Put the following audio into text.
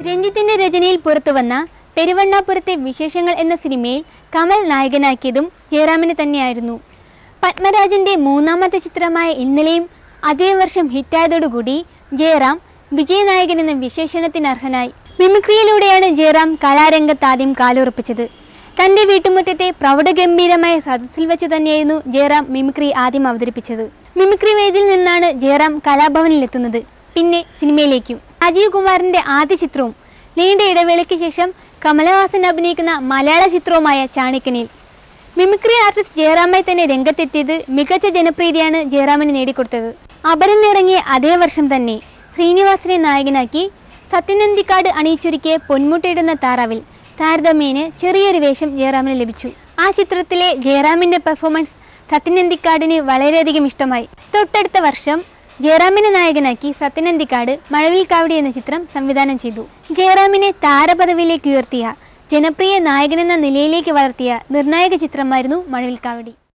രഞ്ജിത്തിന്റെ രചനയിൽ പുറത്തുവന്ന പെരുവണ്ണാപുരത്തെ വിശേഷങ്ങൾ എന്ന സിനിമയിൽ കമൽ നായകനാക്കിയതും ജയറാമിന് തന്നെയായിരുന്നു പത്മരാജന്റെ മൂന്നാമത്തെ ചിത്രമായ ഇന്നലെയും അതേ വർഷം ഹിറ്റായതോടുകൂടി ജയറാം വിജയനായകൻ എന്ന വിശേഷണത്തിന് അർഹനായി മിമിക്രിയിലൂടെയാണ് ജയറാം കലാരംഗത്ത് ആദ്യം കാലുറപ്പിച്ചത് തന്റെ വീട്ടുമുറ്റത്തെ പ്രൗഢഗംഭീരമായ സദസ്സിൽ വെച്ചു തന്നെയായിരുന്നു ജയറാം മിമിക്രി ആദ്യം അവതരിപ്പിച്ചത് മിമിക്രി വേദിയിൽ നിന്നാണ് ജയറാം കലാഭവനിലെത്തുന്നത് പിന്നെ സിനിമയിലേക്കും രാജീവ് കുമാറിന്റെ ആദ്യ ചിത്രവും നീണ്ട ഇടവേളയ്ക്ക് ശേഷം കമലഹാസൻ അഭിനയിക്കുന്ന മലയാള ചിത്രവുമായ ചാണിക്കനിൽ മിമിക്രി ആർട്ടിസ്റ്റ് ജയറാമായി തന്നെ രംഗത്തെത്തിയത് മികച്ച ജനപ്രീതിയാണ് ജയറാമിന് നേടിക്കൊടുത്തത് അപരന്നിറങ്ങിയ അതേ വർഷം തന്നെ ശ്രീനിവാസനെ നായകനാക്കി സത്യനന്ദിക്കാട് അണിയിച്ചൊരുക്കിയ പൊന്മുട്ടയിടുന്ന താറാവിൽ താരതമ്യേന ചെറിയൊരു വേഷം ജയറാമിന് ലഭിച്ചു ആ ചിത്രത്തിലെ ജയറാമിന്റെ പെർഫോമൻസ് സത്യനന്ദിക്കാടിന് വളരെയധികം ഇഷ്ടമായി തൊട്ടടുത്ത വർഷം ജയറാമിനെ നായകനാക്കി സത്യനന്ദിക്കാട് മഴവിൽ കാവടി എന്ന ചിത്രം സംവിധാനം ചെയ്തു ജയറാമിനെ താരപദവിയിലേക്ക് ഉയർത്തിയ ജനപ്രിയ നായകനെന്ന നിലയിലേക്ക് വളർത്തിയ നിർണായക ചിത്രമായിരുന്നു മഴവിൽ കാവടി